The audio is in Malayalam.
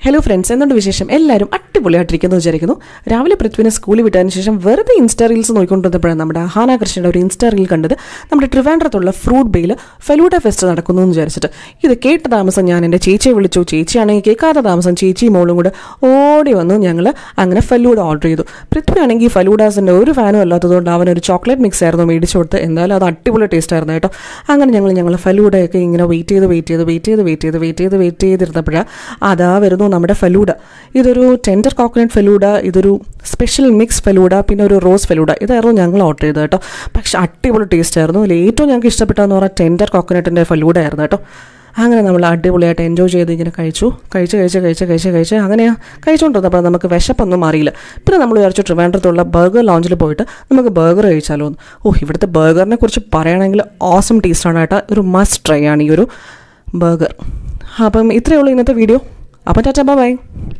ഹലോ ഫ്രണ്ട്സ് എന്തുകൊണ്ട് വിശേഷം എല്ലാവരും അടിപൊളിയായിട്ടിരിക്കുന്നു വിചാരിക്കുന്നു രാവിലെ പൃഥ്വിനെ സ്കൂളിൽ വിട്ടതിന് ശേഷം വെറുതെ ഇൻസ്റ്റാ റീൽസ് നോക്കിക്കൊണ്ടിരുന്നപ്പോഴാണ് നമ്മുടെ ഹാന കൃഷ്ണയുടെ ഒരു ഇൻസ്റ്റാ റീൽ കണ്ടത് നമ്മുടെ ട്രിവാൻഡ്രത്തുള്ള ഫ്രൂട്ട് ബേയിൽ ഫലൂഡ ഫെസ്റ്റ് നടക്കുന്നു എന്ന് വിചാരിച്ചിട്ട് ഇത് കേട്ട താമസം ഞാൻ എൻ്റെ ചേച്ചിയെ വിളിച്ചു ചേച്ചിയാണെങ്കിൽ കേൾക്കാത്ത താമസം ചേച്ചിയും മോളും കൂടെ ഓടി വന്നു ഞങ്ങൾ അങ്ങനെ ഫലൂഡ ഓർഡർ ചെയ്തു പൃഥ്വി ആണെങ്കിൽ ഫലൂഡാസിൻ്റെ ഒരു ഫാനും അല്ലാത്തതുകൊണ്ട് അവനൊരു ചോക്ലേറ്റ് മിക്സ് ആയിരുന്നു മേടിച്ചു കൊടുത്ത് എന്തായാലും അത് അടിപൊളി ടേസ്റ്റ് ആയിരുന്നു കേട്ടോ അങ്ങനെ ഞങ്ങൾ ഞങ്ങൾ ഫലൂഡയൊക്കെ ഇങ്ങനെ വെയിറ്റ് ചെയ്ത് വെയിറ്റ് ചെയ്ത് വെയിറ്റ് ചെയ്ത് വെയിറ്റ് ചെയ്ത് വെയിറ്റ് ചെയ്ത് വെയിറ്റ് ചെയ്തിരുന്നപ്പോഴാണ് അതാ വരുന്നു നമ്മുടെ ഫലൂഡ ഇതൊരു ടെൻഡർ കോക്കനട്ട് ഫലൂഡ ഇതൊരു സ്പെഷ്യൽ മിക്സ് ഫലൂഡ പിന്നെ ഒരു റോസ് ഫലൂഡ ഇതായിരുന്നു ഞങ്ങൾ ഓർഡർ ചെയ്തത് കേട്ടോ പക്ഷെ അടിപൊളി ടേസ്റ്റ് ആയിരുന്നു അതിൽ ഏറ്റവും ഞങ്ങൾക്ക് ഇഷ്ടപ്പെട്ടതെന്ന് പറഞ്ഞാൽ ടെൻഡർ കോക്കനട്ടിൻ്റെ ഫലൂഡ ആയിരുന്നു കേട്ടോ അങ്ങനെ നമ്മൾ അടിപൊളിയായിട്ട് എൻജോയ് ചെയ്ത് ഇങ്ങനെ കഴിച്ചു കഴിച്ച് കഴിച്ച് കഴിച്ച് കഴിച്ച് കഴിച്ച് അങ്ങനെ കഴിച്ചുകൊണ്ടിരുന്നപ്പോൾ നമുക്ക് വിശപ്പൊന്നും മാറിയില്ല പിന്നെ നമ്മൾ വിചാരിച്ചു ട്രിവാൻഡ്രത്തുള്ള ബർഗർ ലോഞ്ചിൽ പോയിട്ട് നമുക്ക് ബർഗർ കഴിച്ചാലോ എന്ന് ഓ ഇവിടുത്തെ ബർഗറിനെ കുറിച്ച് പറയുകയാണെങ്കിൽ ഓസം ടേസ്റ്റാണ് കേട്ടോ ഒരു മസ്റ്റ് ട്രൈ ആണ് ഈ ഒരു ബർഗർ അപ്പം ഇത്രയേ ഉള്ളൂ ഇന്നത്തെ വീഡിയോ അപ്പം ടാറ്റാ ബൈ